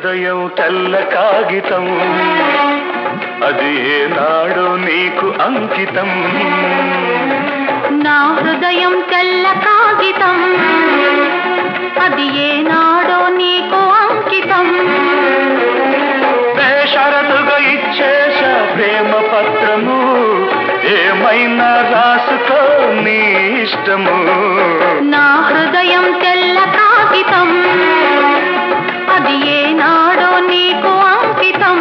హృదయం తెల్ల కాగితం అది ఏనాడో నీకు అంకితం నా హృదయం తెల్ల కాగితం అది ఏనాడో నీకు అంకితం బేషరతుగా ఇచ్చేస ప్రేమ పత్రము ఏమైనా రాసుకో నీ ఇష్టము నా హృదయం తెల్ల కాగితం అది ఏనాడో నీకు అంకితం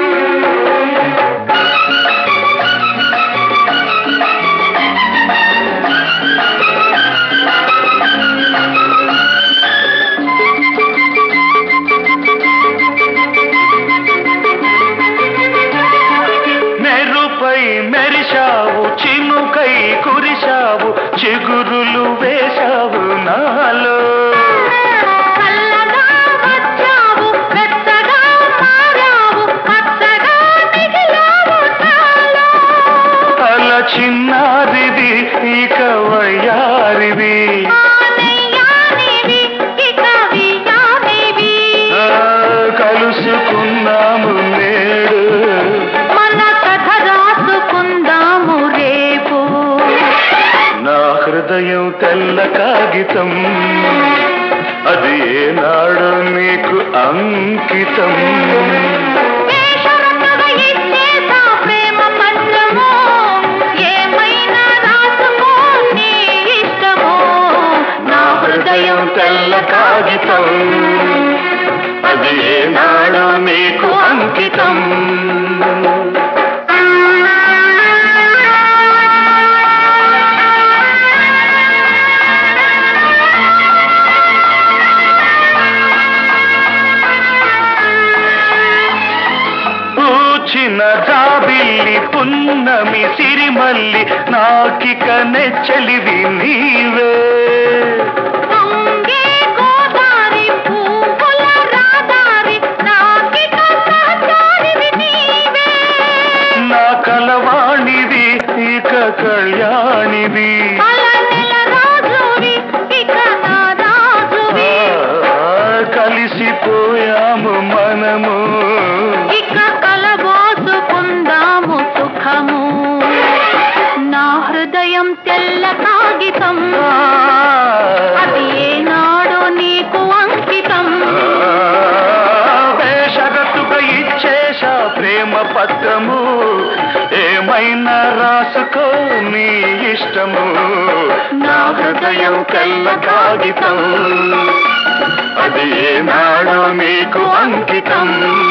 మెరుపై మెరిశావు చినుకై కురిశావు చిగురులు వేశావు నాలో చల్లగా వచ్చావు మెత్తగా మారావు పచ్చగా మిగిలావు నాలో. అల చిన్నారిది ఇక వయ్యారిది ఆనయ్యానివి, ఇక వియానివి. ఆ, కలుసుకున్నాము నేడు మన కథ రాసుకుందాము రేపు నా హృదయం తెల్ల కాగితం అది ఏనాడు నీకు అంకితం వేషరతుగా ఇచ్చేసా ప్రేమ పత్రము. ఏమైనా రాసుకో నీ ఇష్టము. నా హృదయం తెల్ల కాగితం అది ఏనాడు నీకు అంకితం పూచిన జాబిల్లి పున్నమి సిరిమల్లి నాకిక నెచ్చలివి నీవే పొంగే గోదారి పువ్వుల రాదారి నాకిక సహచారివి నీవే. నా కలవాణివి ఇక కళ్యాణివి అలనెల రాజువి, ఇక నా రాజువి. ఆ, కలిసిపోయాము మనము ఇక కలబోసుకుందాము సుఖము నా హృదయం తెల్ల కాగితం అది ఏనాడో నీకు అంకితం వేషగట్టుగా ఇచ్చేశా ప్రేమ పత్రము ఏమైనా రాసుకో నీ ఇష్టము నా హృదయం తెల్ల కాగితం అది ఏనాడో నీకు అంకితం